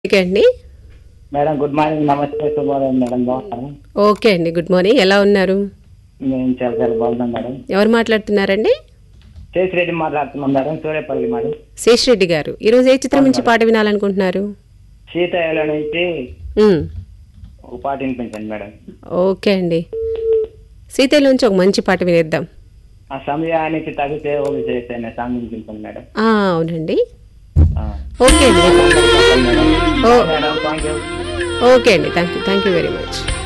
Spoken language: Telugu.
ఓకే అండి మేడం గుడ్ మార్నింగ్ నమస్తే శుభోదయం మేడం బాగున్నాను ఓకే అండి గుడ్ మార్నింగ్ ఎలా ఉన్నారు మేము చాలా చాలా బాగున్నాం మేడం ఎవరు మాట్లాడుతున్నారండి శేషిరెడ్డి మాట్లాడుతున్నాం మేడం సూర్యపల్లి మేడం శేషిరెడ్డి గారు ఈరోజు ఏ చిత్రం నుంచి పాట వినాలనుకుంటున్నారు సీతయ్యల నుంచి ఉమ్, ఒక పాట వినిపించండి మేడం ఓకే అండి సీతలోంచి ఒక మంచి పాట వినేద్దాం ఆ సమయానికి తగితే ఒక చేసే సాంగ్ వినిపించండి మేడం ఆ, అవునండి ఆ. ఓకే అండి madam oh madam thank you okay అండి thank you thank you very much